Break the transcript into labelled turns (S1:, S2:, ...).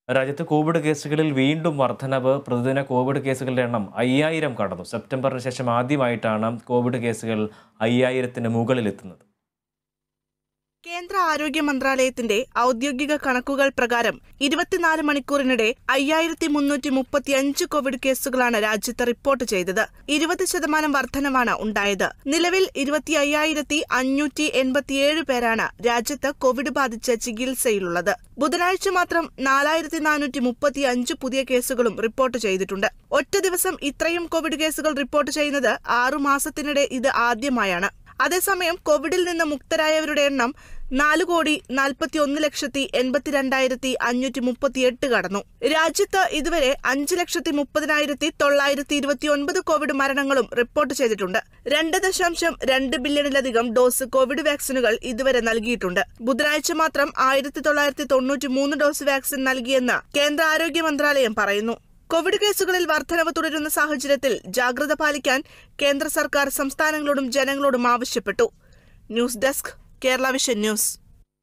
S1: രാജ്യത്ത് കോവിഡ് കേസുകളിൽ വീണ്ടും വർധനവ് പ്രതിദിന കോവിഡ് കേസുകളുടെ എണ്ണം അയ്യായിരം കടന്നു സെപ്റ്റംബറിന് ശേഷം ആദ്യമായിട്ടാണ് കോവിഡ് കേസുകൾ അയ്യായിരത്തിന് മുകളിലെത്തുന്നത്
S2: കേന്ദ്ര ആരോഗ്യ മന്ത്രാലയത്തിന്റെ ഔദ്യോഗിക കണക്കുകൾ പ്രകാരം ഇരുപത്തിനാല് മണിക്കൂറിനിടെ അയ്യായിരത്തി മുന്നൂറ്റി മുപ്പത്തി അഞ്ച് കോവിഡ് കേസുകളാണ് രാജ്യത്ത് റിപ്പോർട്ട് ചെയ്തത് ഇരുപത് ശതമാനം വർധനവാണ് ഉണ്ടായത് നിലവിൽ ഇരുപത്തി അയ്യായിരത്തി അഞ്ഞൂറ്റി എൺപത്തിയേഴ് പേരാണ് രാജ്യത്ത് കോവിഡ് ബാധിച്ച് ചികിത്സയിലുള്ളത് ബുധനാഴ്ച മാത്രം നാലായിരത്തി നാനൂറ്റി മുപ്പത്തി അഞ്ച് പുതിയ കേസുകളും റിപ്പോർട്ട് ചെയ്തിട്ടുണ്ട് ഒറ്റ ദിവസം ഇത്രയും കോവിഡ് കേസുകൾ റിപ്പോർട്ട് ചെയ്യുന്നത് ആറു മാസത്തിനിടെ ഇത് ആദ്യമായാണ് അതേസമയം കോവിഡിൽ നിന്ന് മുക്തരായവരുടെ എണ്ണം നാല് കോടി നാൽപ്പത്തി ഒന്ന് ലക്ഷത്തി എൺപത്തിരണ്ടായിരത്തി അഞ്ഞൂറ്റി മുപ്പത്തിയെട്ട് കടന്നു രാജ്യത്ത് ഇതുവരെ അഞ്ച് ലക്ഷത്തി മുപ്പതിനായിരത്തി തൊള്ളായിരത്തി ഇരുപത്തി ഒൻപത് കോവിഡ് മരണങ്ങളും റിപ്പോർട്ട് ചെയ്തിട്ടുണ്ട് രണ്ട് ദശാംശം രണ്ട് ബില്യണിലധികം ഡോസ് കോവിഡ് വാക്സിനുകൾ ഇതുവരെ നൽകിയിട്ടുണ്ട് ബുധനാഴ്ച മാത്രം ആയിരത്തി തൊള്ളായിരത്തി തൊണ്ണൂറ്റി മൂന്ന് ഡോസ് വാക്സിൻ നൽകിയെന്ന് കേന്ദ്ര ആരോഗ്യ മന്ത്രാലയം പറയുന്നു കോവിഡ് കേസുകളിൽ വർധനവ് തുടരുന്ന സാഹചര്യത്തിൽ ജാഗ്രത പാലിക്കാൻ കേന്ദ്ര സർക്കാർ സംസ്ഥാനങ്ങളോടും ജനങ്ങളോടും ആവശ്യപ്പെട്ടു news desk Kerala Vision news